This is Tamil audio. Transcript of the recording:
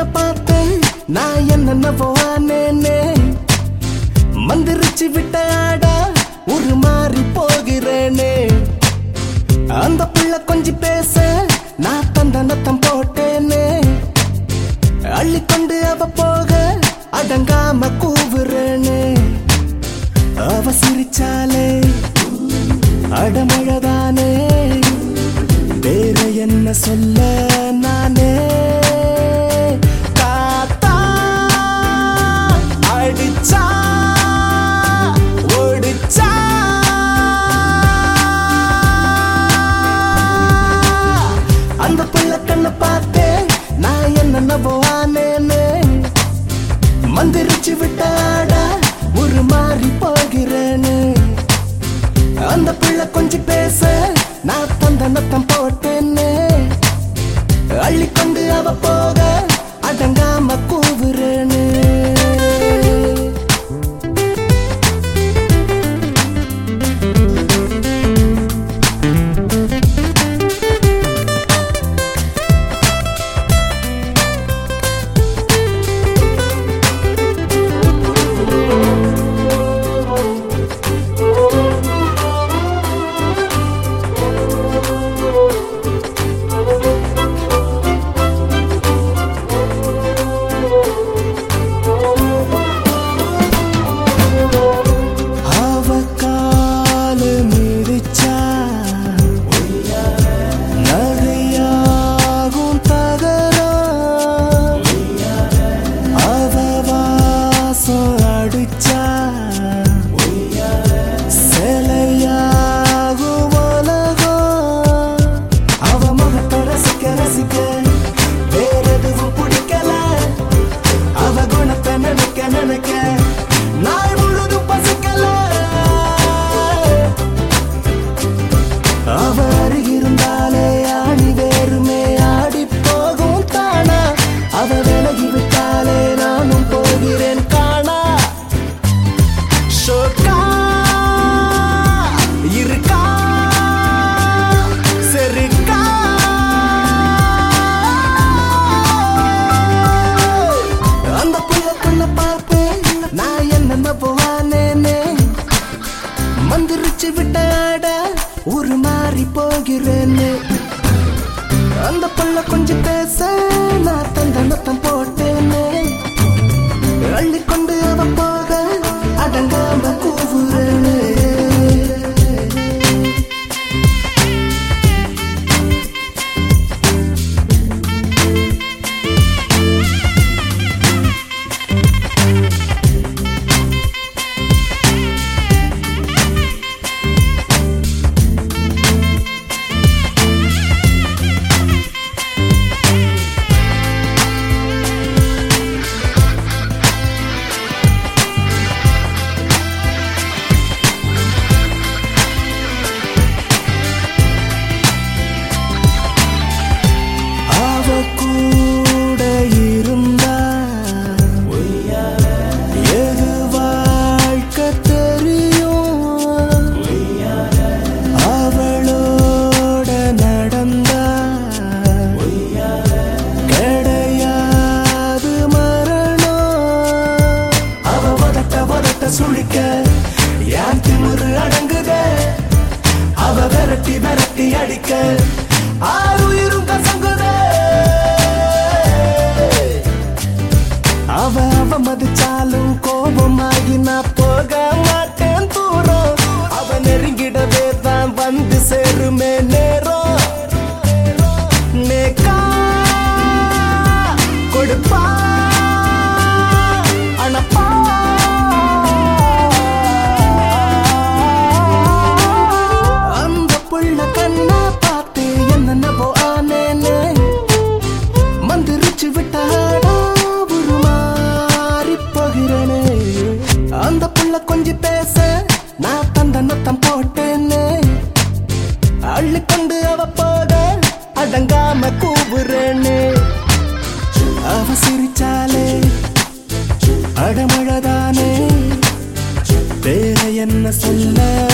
கண்ண பார்த்தேன் நான் என்னென்னவோ ஆனேனே மந்திரிச்சு விட்ட ஆடா ஒரு மாறி போகிறேனே அந்த புள்ள கொஞ்சி பேச நான் தந்தனத்தம் போட்டேனே அள்ளிக்கொண்டு அவ போக அடங்காம கூவுறேனே அவ சிரிச்சாலே அடமழதானே வேற என்ன சொல்ல நானே காத்தா அடிச்சா ஓடிச்சா அந்த பிள்ளை கண்ணை பார்த்தேன் நான் என்னென்னவோ ஆனேனே மந்திரிச்சு விட்டாடா ஒரு மாறி போகிறேனே அந்த பிள்ளை கொஞ்சம் பேச நான் தந்த நத்தம் போட்டேனே அள்ளிக்கொண்டு அவ போக அடங்காம கூவுறேனே அவ கால மிதிச்சா நகையாகும் தகரம் அவ வாசம் அடிச்சா சிலையாகும் உலகம் அவ முகத்தை ரசிக்க ரசிக்க வேற எதுவும் பிடிக்கல அவ குணத்தை நினைக்க நினைக்க நாள் முழுதும் பசிக்கல அவ அருகிருந்தாலே ஆணி வேறுமே ஆடி போகும் தானா அவ விலகி விட்டாலே நானும் போகிறேன் காணா ஷோக்கா இருக்கா சரிக்கா அந்த புள்ள கண்ண பார்ப்பேன் நான் என்ன போவானேனே மந்திரிச்சு விட்டாட ஒரு மாறி போகிறேன்னு அந்த புள்ள கொஞ்சம் பேச நான் தந்த நத்தம் போட்டேனே அள்ளிக்கொண்டு அவ போக அடங்காம கூவுறேனே அவ கூட இருந்தா எது வாழ்க்கை தெரியும் அவளோட நடந்தா கிடையாது மரணம் அவ வதட்ட வதட்ட சுழிக்க யான் திமுரு அடங்குதே அவ விரட்டி விரட்டி அடிக்க ஆறுயிரும் கசங்குதே அவ அவ மதிச்சாலும் கோபமாகி நான் போக மாட்டேன் தூரம் அவ நெருங்கிடவே தான் வந்து சேருமே நேரம் நேக்கா கொடுப்பா அணப்பா அந்த புள்ள கண்ணா பார்த்து என்னென்னவோ ஆனேனே மந்திரிச்சு விட்டாடா ஒரு மாறி போகிறேனே அந்த புள்ள கொஞ்சம் பேச நான் தந்த நத்தம் போட்டேனே அள்ளிக்கொண்டு அவ போக அடங்காம கூவுறேனே அவ சிரிச்சாலே அடமழதானே வேற என்ன சொல்ல